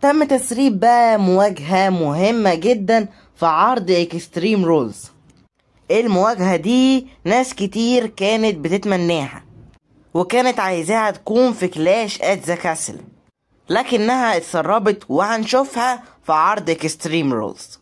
تم تسريب بقى مواجهة مهمة جدا في عرض اكستريم رولز المواجهة دي ناس كتير كانت بتتمناها وكانت عايزاها تكون في كلاش ات ذا كاسل لكنها اتسربت وهنشوفها في عرض اكستريم رولز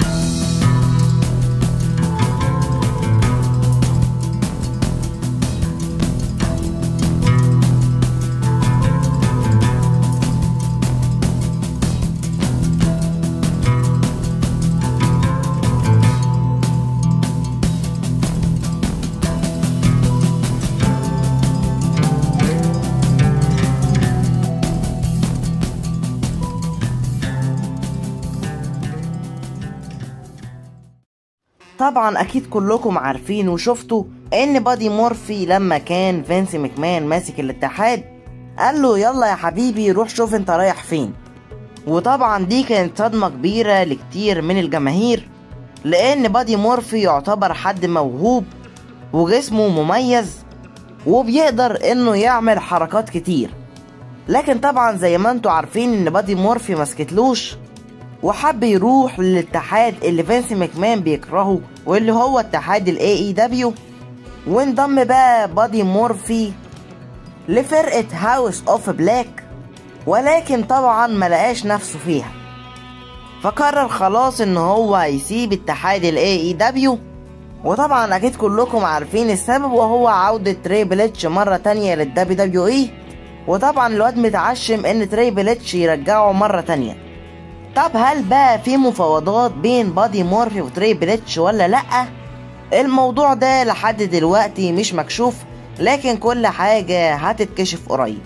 طبعا اكيد كلكم عارفين وشفتوا ان بادي مورفي لما كان فينس مكمان ماسك الاتحاد قال له يلا يا حبيبي روح شوف انت رايح فين وطبعا دي كانت صدمة كبيرة لكتير من الجماهير لان بادي مورفي يعتبر حد موهوب وجسمه مميز وبيقدر انه يعمل حركات كتير لكن طبعا زي ما انتوا عارفين ان بادي مورفي مسكتلوش وحب يروح للاتحاد اللي فينس مكمان بيكرهه واللي هو اتحاد الاي اي دبليو وانضم بقى بادي مورفي لفرقة هاوس اوف بلاك ولكن طبعا ملقاش نفسه فيها فقرر خلاص ان هو هيسيب اتحاد الاي اي دبليو وطبعا اكيد كلكم عارفين السبب وهو عودة تريبل اتش مرة تانية للدبليو دبليو اي وطبعا الواد متعشم ان تريبل اتش يرجعه مرة تانية طب هل بقى في مفاوضات بين بادي مورفي وتريبل اتش ولا لأ؟ الموضوع ده لحد دلوقتي مش مكشوف لكن كل حاجة هتتكشف قريب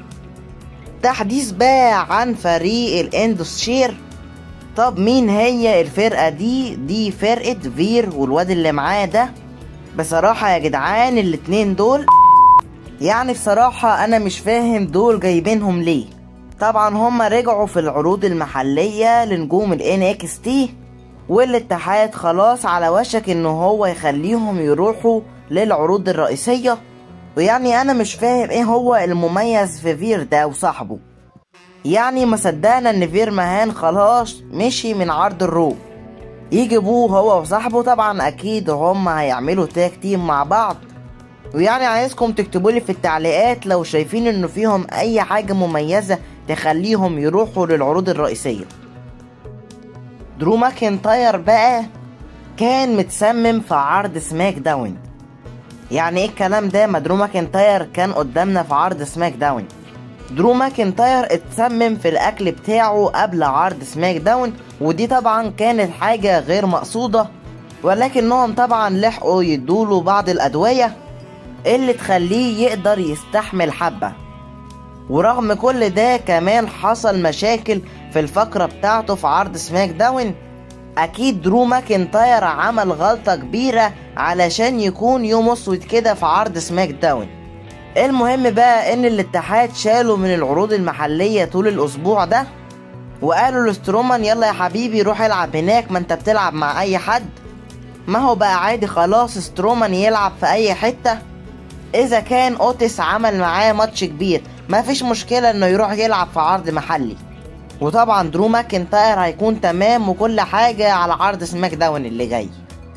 تحديث بقى عن فريق الاندوسشير طب مين هي الفرقة دي دي فرقة فير والواد اللي معاه ده بصراحة يا جدعان الاتنين دول يعني بصراحة انا مش فاهم دول جايبينهم ليه طبعا هما رجعوا في العروض المحلية لنجوم ال NXT والاتحاد خلاص على وشك ان هو يخليهم يروحوا للعروض الرئيسية ويعني انا مش فاهم ايه هو المميز في فير ده وصاحبه يعني ما صدقنا ان فير مهان خلاص مشي من عرض الرو يجيبوه هو وصاحبه طبعا اكيد هما هيعملوا تاج تيم مع بعض ويعني عايزكم تكتبوا لي في التعليقات لو شايفين انه فيهم اي حاجة مميزة تخليهم يروحوا للعروض الرئيسية درو ماكنتاير بقى كان متسمم في عرض سماك داون يعني ايه الكلام ده ما درو ماكنتاير كان قدامنا في عرض سماك داون درو ماكنتاير اتسمم في الاكل بتاعه قبل عرض سماك داون ودي طبعا كانت حاجة غير مقصودة ولكنهم طبعا لحقوا يدوله بعض الادوية اللي تخليه يقدر يستحمل حبة ورغم كل ده كمان حصل مشاكل في الفقرة بتاعته في عرض سماك داون اكيد درو ماكنتاير عمل غلطة كبيرة علشان يكون يوم اسود كده في عرض سماك داون المهم بقى ان الاتحاد شالوا من العروض المحلية طول الاسبوع ده وقالوا لسترومان يلا يا حبيبي روح العب هناك ما انت بتلعب مع اي حد ما هو بقى عادي خلاص سترومان يلعب في اي حتة اذا كان اوتس عمل معاه ماتش كبير ما فيش مشكلة انه يروح يلعب في عرض محلي وطبعا درو ماكنتاير هيكون تمام وكل حاجة على عرض سماك داون اللي جاي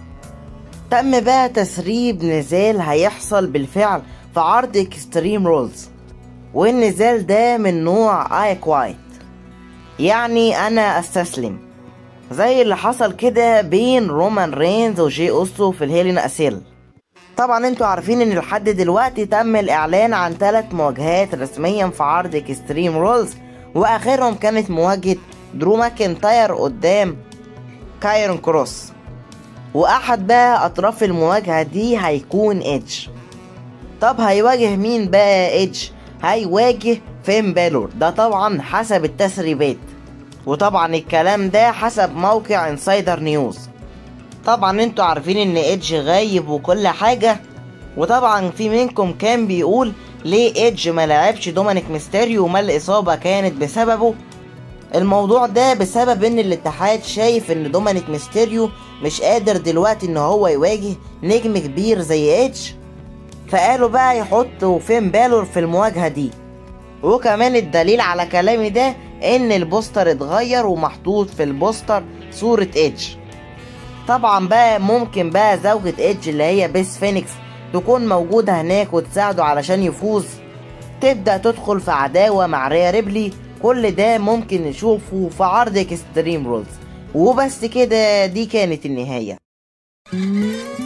تم بقى تسريب نزال هيحصل بالفعل في عرض اكستريم رولز والنزال ده من نوع اي كوايت يعني انا استسلم زي اللي حصل كده بين رومان رينز وجي اوسو في الهيلين اسيل طبعا انتوا عارفين ان لحد دلوقتي تم الاعلان عن ثلاث مواجهات رسميا في عرض اكستريم رولز واخرهم كانت مواجهة درو ماكنتاير قدام كايرون كروس واحد بقى اطراف المواجهة دي هيكون ايدج طب هيواجه مين بقى ايدج هيواجه فين بالور ده طبعا حسب التسريبات وطبعا الكلام ده حسب موقع انسايدر نيوز طبعا انتوا عارفين ان ايدج غايب وكل حاجة وطبعا في منكم كان بيقول ليه ايدج ما لعبش دومينيك ميستيريو وما الاصابة كانت بسببه الموضوع ده بسبب ان الاتحاد شايف ان دومينيك ميستيريو مش قادر دلوقتي ان هو يواجه نجم كبير زي ايدج فقالوا بقى يحطوا فين بالور في المواجهة دي وكمان الدليل على كلامي ده ان البوستر اتغير ومحطوط في البوستر صورة ايدج طبعا بقى ممكن بقى زوجة ايدج اللي هي بيس فينيكس تكون موجودة هناك وتساعده علشان يفوز تبدأ تدخل في عداوة مع ريا ريبلي كل ده ممكن نشوفه في عرض اكستريم رولز وبس كده دي كانت النهاية